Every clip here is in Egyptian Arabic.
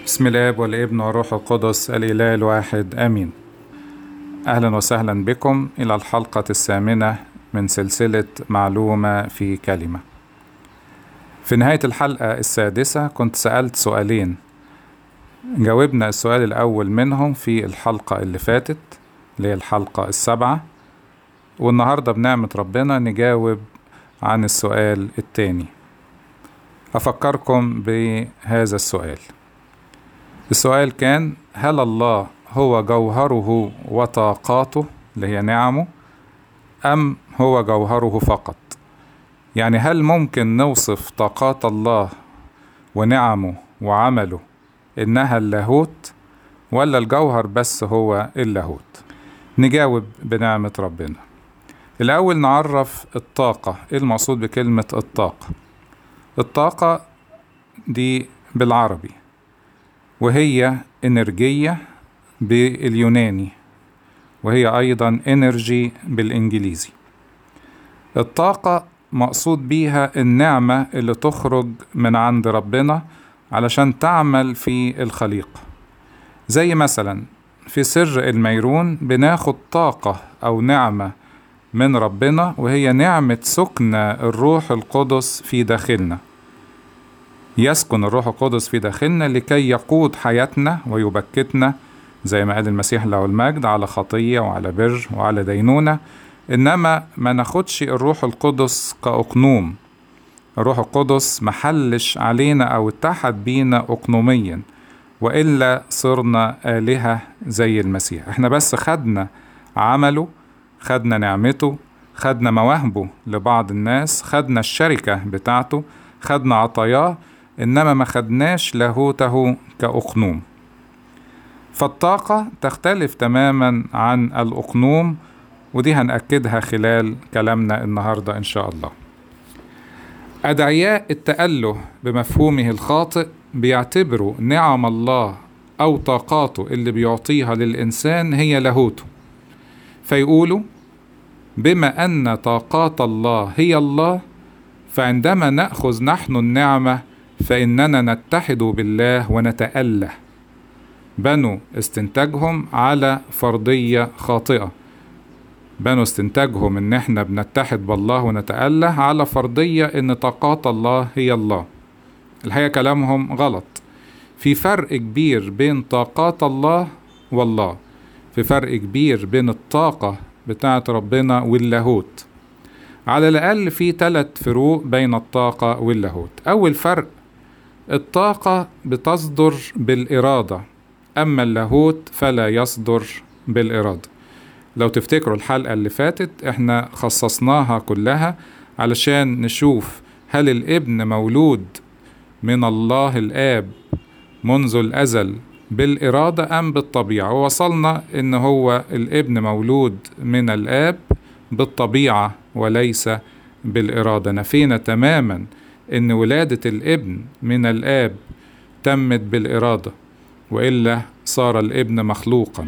بسم الاب والابن والروح القدس الاله الواحد امين اهلا وسهلا بكم الى الحلقه الثامنه من سلسله معلومه في كلمه في نهايه الحلقه السادسه كنت سالت سؤالين جاوبنا السؤال الاول منهم في الحلقه اللي فاتت اللي هي الحلقه السابعه والنهارده بنعمه ربنا نجاوب عن السؤال التاني افكركم بهذا السؤال السؤال كان هل الله هو جوهره وطاقاته اللي هي نعمه أم هو جوهره فقط يعني هل ممكن نوصف طاقات الله ونعمه وعمله إنها اللاهوت ولا الجوهر بس هو اللاهوت نجاوب بنعمة ربنا الأول نعرف الطاقة إيه المقصود بكلمة الطاقة الطاقة دي بالعربي وهي انرجية باليوناني وهي أيضا انرجي بالإنجليزي الطاقة مقصود بيها النعمة اللي تخرج من عند ربنا علشان تعمل في الخليقة زي مثلا في سر الميرون بناخد طاقة أو نعمة من ربنا وهي نعمة سكن الروح القدس في داخلنا يسكن الروح القدس في داخلنا لكي يقود حياتنا ويبكتنا زي ما قال المسيح له المجد على خطية وعلى بر وعلى دينونة إنما ما ناخدش الروح القدس كأقنوم الروح القدس محلش علينا أو اتحد بينا أقنوميا وإلا صرنا آلهة زي المسيح احنا بس خدنا عمله خدنا نعمته خدنا مواهبه لبعض الناس خدنا الشركة بتاعته خدنا عطاياه إنما ما خدناش لاهوته كأقنوم فالطاقة تختلف تماما عن الأقنوم ودي هنأكدها خلال كلامنا النهاردة إن شاء الله أدعياء التأله بمفهومه الخاطئ بيعتبروا نعم الله أو طاقاته اللي بيعطيها للإنسان هي لاهوته فيقولوا بما أن طاقات الله هي الله فعندما نأخذ نحن النعمة فإننا نتحد بالله ونتأله بنوا استنتاجهم على فرضية خاطئة بنوا استنتاجهم إن إحنا بنتحد بالله ونتأله على فرضية إن طاقات الله هي الله الحقيقة كلامهم غلط في فرق كبير بين طاقات الله والله في فرق كبير بين الطاقة بتاعة ربنا واللاهوت على الأقل في ثلاث فروق بين الطاقة واللاهوت أول فرق الطاقة بتصدر بالإرادة أما اللاهوت فلا يصدر بالإرادة لو تفتكروا الحلقة اللي فاتت احنا خصصناها كلها علشان نشوف هل الابن مولود من الله الآب منذ الأزل بالإرادة أم بالطبيعة ووصلنا إن هو الابن مولود من الآب بالطبيعة وليس بالإرادة نفينا تماما إن ولادة الابن من الآب تمت بالإرادة وإلا صار الابن مخلوقا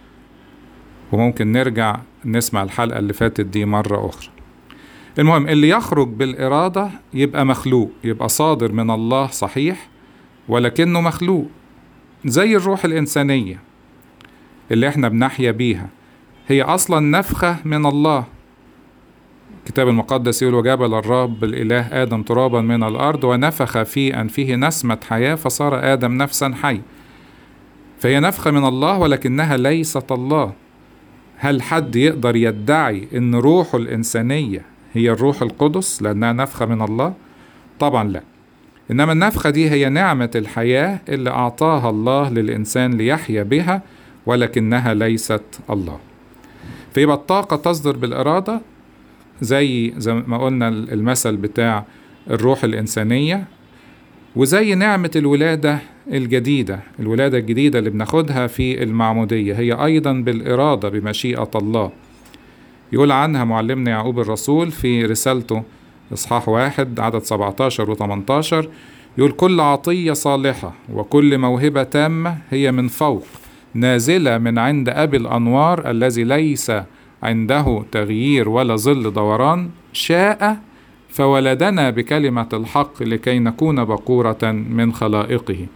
وممكن نرجع نسمع الحلقة اللي فاتت دي مرة أخرى المهم اللي يخرج بالإرادة يبقى مخلوق يبقى صادر من الله صحيح ولكنه مخلوق زي الروح الإنسانية اللي احنا بنحيا بيها هي أصلا نفخة من الله الكتاب المقدس يقول وجبل الرب الإله آدم ترابا من الأرض ونفخ في أنفه نسمة حياة فصار آدم نفسا حي فهي نفخة من الله ولكنها ليست الله هل حد يقدر يدعي أن روحه الإنسانية هي الروح القدس لأنها نفخة من الله؟ طبعا لا إنما النفخة دي هي نعمة الحياة اللي أعطاها الله للإنسان ليحيا بها ولكنها ليست الله فيبقى الطاقة تصدر بالإرادة زي زي ما قلنا المثل بتاع الروح الإنسانية وزي نعمة الولادة الجديدة الولادة الجديدة اللي بناخدها في المعمودية هي أيضا بالإرادة بمشيئة الله يقول عنها معلمنا يعقوب الرسول في رسالته إصحاح واحد عدد 17 و 18 يقول كل عطية صالحة وكل موهبة تامة هي من فوق نازلة من عند أبي الأنوار الذي ليس عنده تغيير ولا ظل دوران شاء فولدنا بكلمة الحق لكي نكون بقورة من خلائقه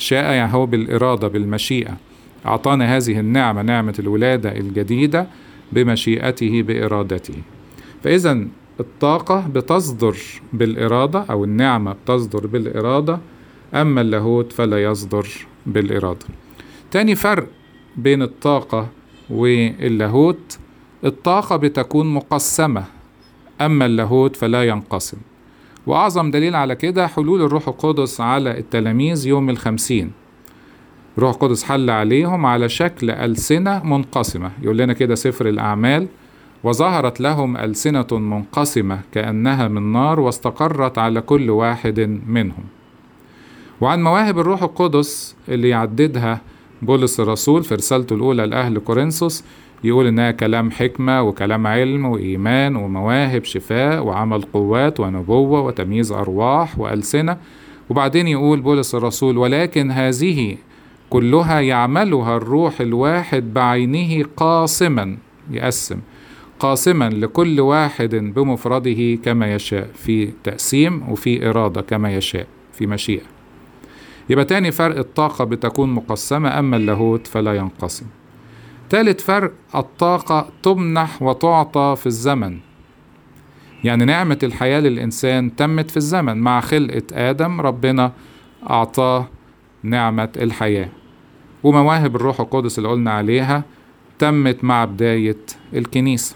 شاء يعني هو بالإرادة بالمشيئة أعطانا هذه النعمة نعمة الولادة الجديدة بمشيئته بإرادته فإذا الطاقة بتصدر بالإرادة أو النعمة بتصدر بالإرادة أما اللاهوت فلا يصدر بالإرادة تاني فرق بين الطاقة واللاهوت الطاقة بتكون مقسمة أما اللاهوت فلا ينقسم وأعظم دليل على كده حلول الروح القدس على التلاميذ يوم الخمسين روح القدس حل عليهم على شكل ألسنة منقسمة يقول لنا كده سفر الأعمال وظهرت لهم ألسنة منقسمة كأنها من نار واستقرت على كل واحد منهم وعن مواهب الروح القدس اللي يعددها بولس الرسول في رسالته الأولى لأهل كورنثوس يقول إنها كلام حكمة وكلام علم وإيمان ومواهب شفاء وعمل قوات ونبوة وتمييز أرواح وألسنة وبعدين يقول بولس الرسول ولكن هذه كلها يعملها الروح الواحد بعينه قاسما يقسم قاسما لكل واحد بمفرده كما يشاء في تقسيم وفي إرادة كما يشاء في مشيئة يبقى تاني فرق الطاقة بتكون مقسمة أما اللاهوت فلا ينقسم تالت فرق الطاقة تمنح وتعطى في الزمن يعني نعمة الحياة للإنسان تمت في الزمن مع خلقة آدم ربنا أعطاه نعمة الحياة ومواهب الروح القدس اللي قلنا عليها تمت مع بداية الكنيسة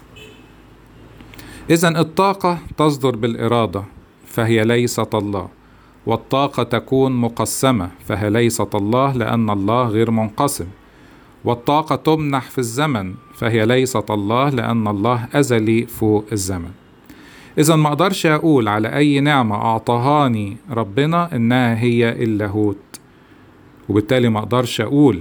إذا الطاقة تصدر بالإرادة فهي ليست الله والطاقة تكون مقسمة فهي ليست الله لأن الله غير منقسم والطاقة تمنح في الزمن فهي ليست الله لأن الله أزلي فوق الزمن إذا ما أقدرش أقول على أي نعمة أعطاهاني ربنا إنها هي اللاهوت وبالتالي ما أقدرش أقول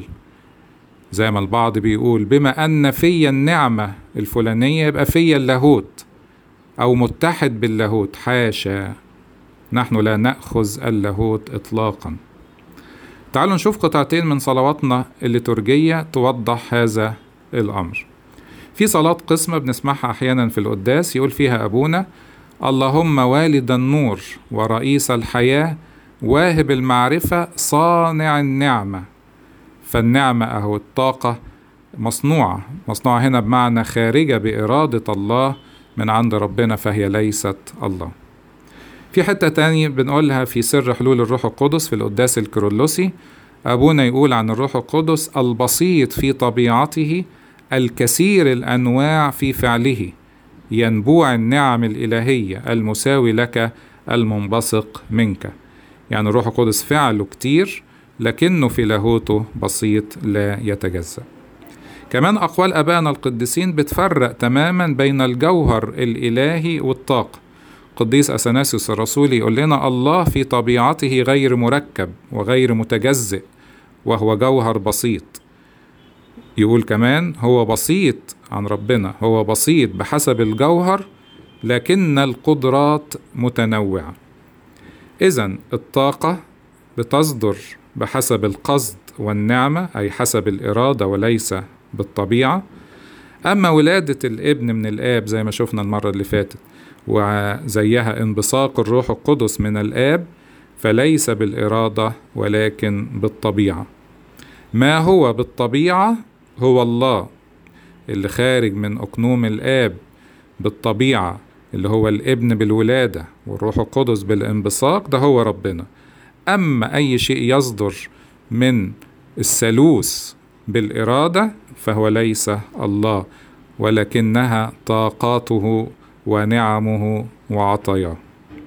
زي ما البعض بيقول بما أن في النعمة الفلانية يبقى في اللاهوت أو متحد باللاهوت حاشا نحن لا نأخذ اللاهوت إطلاقا تعالوا نشوف قطعتين من صلواتنا الليتورجية توضح هذا الأمر في صلاة قسمة بنسمعها أحيانا في القداس يقول فيها أبونا اللهم والد النور ورئيس الحياة واهب المعرفة صانع النعمة فالنعمة أهو الطاقة مصنوعة مصنوعة هنا بمعنى خارجة بإرادة الله من عند ربنا فهي ليست الله في حتة تانية بنقولها في سر حلول الروح القدس في القداس الكرولوسي أبونا يقول عن الروح القدس البسيط في طبيعته الكثير الأنواع في فعله ينبوع النعم الإلهية المساوي لك المنبثق منك يعني الروح القدس فعله كتير لكنه في لاهوته بسيط لا يتجزأ كمان أقوال أبائنا القديسين بتفرق تماما بين الجوهر الإلهي والطاقة قديس أثناسيوس الرسول يقول لنا الله في طبيعته غير مركب وغير متجزئ وهو جوهر بسيط يقول كمان هو بسيط عن ربنا هو بسيط بحسب الجوهر لكن القدرات متنوعة إذا الطاقة بتصدر بحسب القصد والنعمة أي حسب الإرادة وليس بالطبيعة أما ولادة الابن من الآب زي ما شفنا المرة اللي فاتت وزيها انبثاق الروح القدس من الآب فليس بالإرادة ولكن بالطبيعة ما هو بالطبيعة هو الله اللي خارج من أقنوم الآب بالطبيعة اللي هو الابن بالولادة والروح القدس بالانبثاق ده هو ربنا أما أي شيء يصدر من الثالوث بالإرادة فهو ليس الله ولكنها طاقاته ونعمه وعطاياه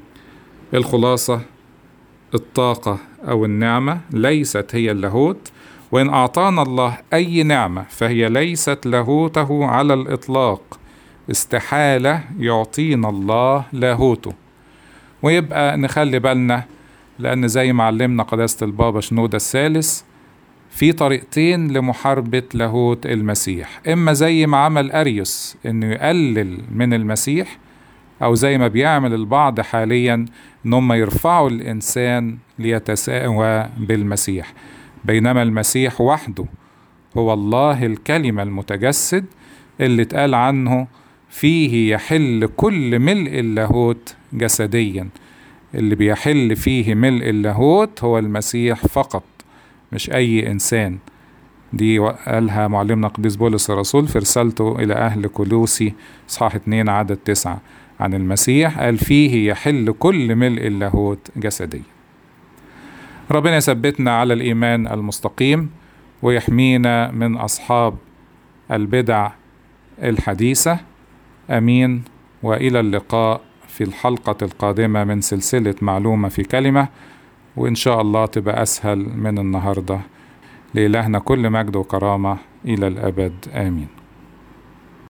الخلاصة الطاقة أو النعمة ليست هي اللاهوت وإن أعطانا الله أي نعمة فهي ليست لاهوته على الإطلاق استحالة يعطينا الله لاهوته ويبقى نخلي بالنا لأن زي ما علمنا قداسة البابا شنودة الثالث في طريقتين لمحاربة لاهوت المسيح إما زي ما عمل أريوس إنه يقلل من المسيح أو زي ما بيعمل البعض حاليا إن هم يرفعوا الإنسان ليتساوى بالمسيح بينما المسيح وحده هو الله الكلمة المتجسد اللي اتقال عنه فيه يحل كل ملء اللاهوت جسديا اللي بيحل فيه ملء اللاهوت هو المسيح فقط مش أي إنسان دي قالها معلمنا قديس بولس الرسول في رسالته إلى أهل كلوسي إصحاح 2 عدد 9 عن المسيح قال فيه يحل كل ملء اللاهوت جسديا ربنا يثبتنا على الإيمان المستقيم ويحمينا من أصحاب البدع الحديثة أمين وإلى اللقاء في الحلقة القادمة من سلسلة معلومة في كلمة وإن شاء الله تبقى أسهل من النهاردة لإلهنا كل مجد وكرامة إلى الأبد آمين